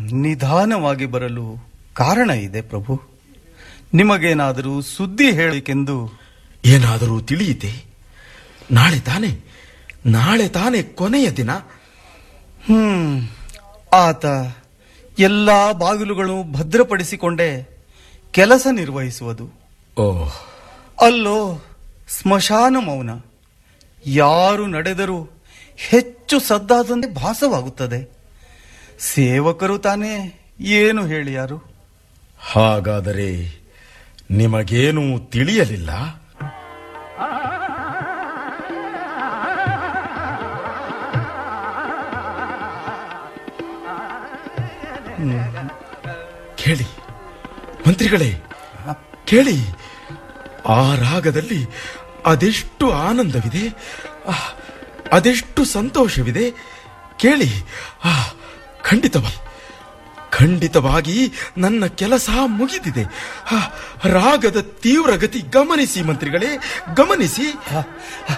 ನಿಧಾನವಾಗಿ ಬರಲು ಕಾರಣ ಇದೆ ಪ್ರಭು ನಿಮಗೇನಾದರೂ ಸುದ್ದಿ ಹೇಳಬೇಕೆಂದು ಏನಾದರೂ ತಿಳಿಯಿತೆ ನಾಳೆ ತಾನೆ ನಾಳೆ ತಾನೆ ಕೊನೆಯ ದಿನ ಹ್ಮ್ ಆತ ಎಲ್ಲಾ ಬಾಗಿಲುಗಳು ಭದ್ರಪಡಿಸಿಕೊಂಡೇ ಕೆಲಸ ನಿರ್ವಹಿಸುವುದು ಓಹ್ ಅಲ್ಲೋ ಸ್ಮಶಾನ ಮೌನ ಯಾರು ನಡೆದರೂ ಹೆಚ್ಚು ಸದ್ದಾದಂತೆ ಭಾಸವಾಗುತ್ತದೆ ಸೇವಕರು ತಾನೇ ಏನು ಹೇಳಿ ಯಾರು ಹಾಗಾದರೆ ನಿಮಗೇನೂ ತಿಳಿಯಲಿಲ್ಲ ಕೇಳಿ ಮಂತ್ರಿಗಳೇ ಕೇಳಿ ಆ ರಾಗದಲ್ಲಿ ಅದೆಷ್ಟು ಆನಂದವಿದೆ ಆಹ್, ಅದೆಷ್ಟು ಸಂತೋಷವಿದೆ ಕೇಳಿ ಆ ಖಂಡಿತವಾಗಿ ಖಂಡಿತವಾಗಿ ನನ್ನ ಕೆಲಸ ಮುಗಿದಿದೆ ಆ, ರಾಗದ ತೀವ್ರಗತಿ ಗಮನಿಸಿ ಮಂತ್ರಿಗಳೇ ಗಮನಿಸಿ ಆ, ಆ,